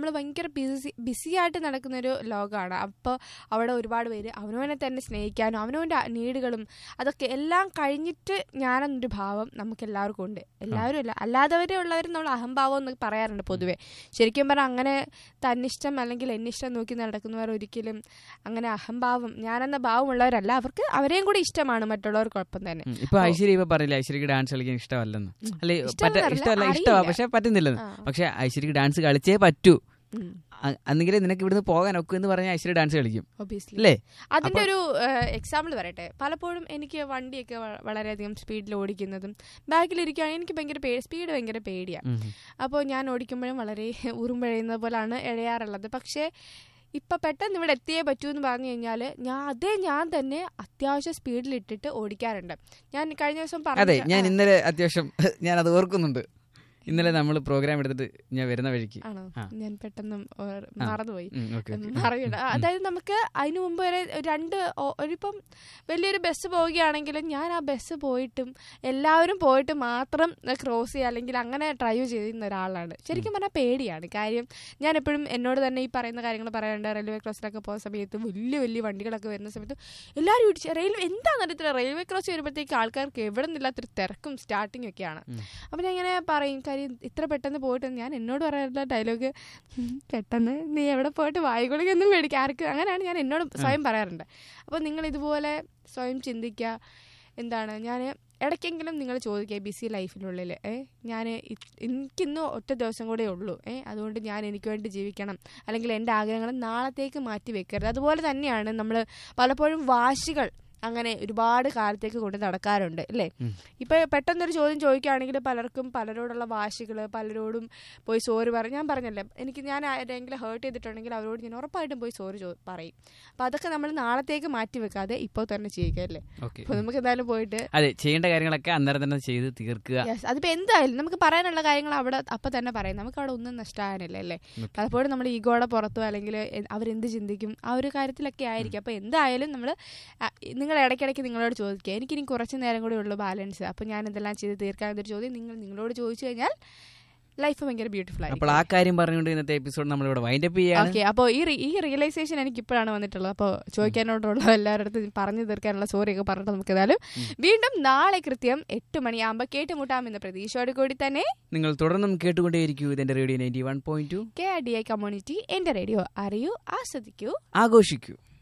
നമ്മൾ ഭയങ്കര ബിസി ബിസിയായിട്ട് നടക്കുന്ന ഒരു ലോകമാണ് അപ്പോൾ അവിടെ ഒരുപാട് പേര് അവനവനെ തന്നെ സ്നേഹിക്കാനും അവനവൻ്റെ നീടുകളും അതൊക്കെ എല്ലാം കഴിഞ്ഞിട്ട് ഞാനെന്നൊരു ഭാവം നമുക്ക് എല്ലാവർക്കും ഉണ്ട് എല്ലാവരും അല്ല അല്ലാത്തവരെ ഉള്ളവർ നമ്മൾ അഹംഭാവം എന്ന് പറയാറുണ്ട് പൊതുവേ ശരിക്കും പറഞ്ഞാൽ അങ്ങനെ തന്നിഷ്ടം അല്ലെങ്കിൽ എന്നിഷ്ടം നോക്കി നടക്കുന്നവർ ഒരിക്കലും അങ്ങനെ അഹംഭാവം ഞാനെന്ന ഭാവമുള്ളവരല്ല അവർക്ക് അവരെയും കൂടി ഇഷ്ടമാണ് മറ്റുള്ളവർക്കൊപ്പം തന്നെ ഉം. ഇപ്പൊ ഐശ്വര്യ ഇപ്പൊ പറയില്ല ഐശ്വര്യക്ക് ഡാൻസ് കളിക്കാൻ ഇഷ്ടമല്ലെന്ന് അല്ലെ ഇഷ്ടമെന്നല്ല, ഇഷ്ടമല്ല അറിയില്ല. ഇഷ്ടമാ പക്ഷെ പറ്റുന്നില്ലെന്ന് ആ. പക്ഷെ ഐശ്വര്യക്ക് ഡാൻസ് കളിച്ചേ പറ്റൂ ഉം. അന്നെങ്കിലും നിനക്ക് ഇവിടുന്ന് പോകാൻ ഒക്കും എന്ന് പറഞ്ഞാൽ ഐശ്വര്യ ഡാൻസ് കളിക്കും ഒബിയസ്ലി അല്ലേ അതിന്റെ ഒരു എക്സാമ്പിൾ പറയട്ടെ പലപ്പോഴും എനിക്ക് വണ്ടിയൊക്കെ വ- വളരെയധികം സ്പീഡിൽ ഓടിക്കുന്നതും ബാക്കിലിരിക്കുകയാണെങ്കിൽ എനിക്ക് ഭയങ്കര പേ സ്പീഡ് ഭയങ്കര പേടിയാണ് ഉം. അപ്പോൾ ഞാൻ ഓടിക്കുമ്പോഴും വളരെ ഉറുമ്പഴയുന്ന പോലാണ് എഴയാറുള്ളത് പക്ഷേ ഇപ്പം പെട്ടെന്ന് ഇവിടെ എത്തിയേ പറ്റൂ എന്ന് പറഞ്ഞു കഴിഞ്ഞാൽ ഞാൻ അതേ ഞാൻ തന്നെ അത്യാവശ്യം സ്പീഡിൽ ഇട്ടിട്ട് ഓടിക്കാറുണ്ട് ഞാൻ കഴിഞ്ഞ ദിവസം അതെ പറഞ്ഞു ഞാൻ ഇന്നലെ അത്യാവശ്യം ഞാൻ അത് ഓർക്കുന്നുണ്ട് ഇന്നലെ നമ്മൾ പ്രോഗ്രാം എടുത്തിട്ട് ഞാൻ വരുന്ന വഴിക്ക് ആണോ ആ. ഞാൻ പെട്ടെന്ന് ഓർ- ആ. മറന്നുപോയി ഉം, ഓക്കെ, ഓക്കെ. അറിയണ്ട അതായത് നമുക്ക് അതിനു മുമ്പ് വരെ രണ്ട് ഓ- ഒരിപ്പം വലിയൊരു ബസ് പോവുകയാണെങ്കിലും ഞാൻ ആ ബസ് പോയിട്ടും എല്ലാവരും പോയിട്ട് മാത്രം ക്രോസ് ചെയ്യുക അല്ലെങ്കിൽ അങ്ങനെ ഡ്രൈവ് ചെയ്യുന്ന ഒരാളാണ് ശരിക്കും പറഞ്ഞാൽ പേടിയാണ് കാര്യം ഞാൻ എപ്പോഴും എന്നോട് തന്നെ ഈ പറയുന്ന കാര്യങ്ങൾ പറയാറുണ്ട് റെയിൽവേ ക്രോസിലൊക്കെ പോകുന്ന സമയത്ത് വലിയ വലിയ വണ്ടികളൊക്കെ വരുന്ന സമയത്ത് എല്ലാവരും ഇടിച്ച് റെയിൽവേ എന്താണെന്ന് അറിയത്തില്ല റെയിൽവേ ക്രോസ് വരുമ്പോഴത്തേക്ക് ആൾക്കാർക്ക് എവിടെ നിന്നില്ലാത്തൊരു തിരക്കും സ്റ്റാർട്ടിങ് ഒക്കെയാണ് ഉം. അപ്പം ഞാൻ ഇങ്ങനെ പറയും കാര്യം ഇത്ര പെട്ടെന്ന് പോയിട്ട് ഞാൻ എന്നോട് പറയാറുള്ള ഡയലോഗ് പെട്ടെന്ന് നീ എവിടെ പോയിട്ട് വായുകുളിക്കൊന്നും മേടിക്കുക ആർക്ക് അങ്ങനെയാണ് ഞാൻ എന്നോട് സ്വയം പറയാറുണ്ട് അപ്പോൾ നിങ്ങൾ ഇതുപോലെ സ്വയം ചിന്തിക്കുക എന്താണ് ഞാൻ ഇടയ്ക്കെങ്കിലും നിങ്ങൾ ചോദിക്കുക ബിസി ലൈഫിനുള്ളിൽ ഏ ഞാൻ എനിക്കിന്ന് ഒറ്റ ദിവസം കൂടെ ഉള്ളൂ ഏ അതുകൊണ്ട് ഞാൻ എനിക്ക് വേണ്ടി ജീവിക്കണം അല്ലെങ്കിൽ എൻ്റെ ആഗ്രഹങ്ങൾ നാളത്തേക്ക് മാറ്റി വെക്കരുത് അതുപോലെ തന്നെയാണ് നമ്മൾ പലപ്പോഴും വാശികൾ അങ്ങനെ ഒരുപാട് കാലത്തേക്ക് കൊണ്ട് നടക്കാറുണ്ട് അല്ലേ ഉം. ഇപ്പൊ പെട്ടെന്നൊരു ചോദ്യം ചോദിക്കുകയാണെങ്കിൽ പലർക്കും പലരോടുള്ള വാശികൾ പലരോടും പോയി സോറി പറയും ഞാൻ പറഞ്ഞല്ലേ എനിക്ക് ഞാൻ ആരെങ്കിലും ഹേർട്ട് ചെയ്തിട്ടുണ്ടെങ്കിൽ അവരോട് ഞാൻ ഉറപ്പായിട്ടും പോയി സോറി പറയും അപ്പൊ അതൊക്കെ നമ്മൾ നാളത്തേക്ക് മാറ്റി വെക്കാതെ ഇപ്പോൾ തന്നെ ചെയ്യുക അല്ലേ ഓക്കെ അപ്പൊ നമുക്ക് എന്തായാലും പോയിട്ട് അതെ ചെയ്യേണ്ട കാര്യങ്ങളൊക്കെ അന്നേരം തന്നെ ചെയ്ത് തീർക്കുക യെസ് അതിപ്പോ എന്തായാലും നമുക്ക് പറയാനുള്ള കാര്യങ്ങൾ അവിടെ അപ്പൊ തന്നെ പറയാം നമുക്ക് അവിടെ ഒന്നും നഷ്ടമാകാനില്ല അല്ലേ Okay. പലപ്പോഴും നമ്മൾ ഈഗോയുടെ പുറത്തോ അല്ലെങ്കിൽ എ- അവരെന്ത് ചിന്തിക്കും ആ ഒരു കാര്യത്തിലൊക്കെ ആയിരിക്കും അപ്പൊ എന്തായാലും നമ്മൾ നിങ്ങൾ ഇടയ്ക്കിടയ്ക്ക് നിങ്ങളോട് ചോദിക്കുക എനിക്കിനി കുറച്ച് നേരം കൂടി ഉള്ളൂ ബാലൻസ് അപ്പൊ ഞാൻ ഇതെല്ലാം ചെയ്ത് തീർക്കാൻ എന്നൊരു ചോദ്യം നിങ്ങൾ നിങ്ങളോട് ചോദിച്ചു കഴിഞ്ഞാൽ ലൈഫ് ഭയങ്കര ബ്യൂട്ടിഫുൾ അപ്പോൾ ആയിരിക്കും ആ കാര്യം പറഞ്ഞുകൊണ്ട് ഇന്നത്തെ എപ്പിസോഡ് നമ്മളിവിടെ വൈൻഡപ്പ് ചെയ്യാണ് ഓക്കെ അപ്പോൾ ഈ റി- ഈ റിയലൈസേഷൻ എനിക്ക് ഇപ്പോഴാണ് വന്നിട്ടുള്ളത് അപ്പോൾ ചോദിക്കാനോടുള്ള എല്ലാവരുടെ അടുത്തും പറഞ്ഞു തീർക്കാനുള്ള സ്റ്റോറി ഒക്കെ പറഞ്ഞിട്ട് നമുക്ക് ഏതായാലും വീണ്ടും നാളെ കൃത്യം എട്ട് മണിയാകുമ്പോൾ കേട്ടുമുട്ടാമെന്ന പ്രതീക്ഷയോട് കൂടി തന്നെ നിങ്ങൾ തുടർന്നും കേട്ടുകൊണ്ടേയിരിക്കൂ ഇതിന്റെ radio ninety one point two K D I community എൻ്റെ റേഡിയോ അറിയൂ ആസ്വദിക്കൂ ആഘോഷിക്കൂ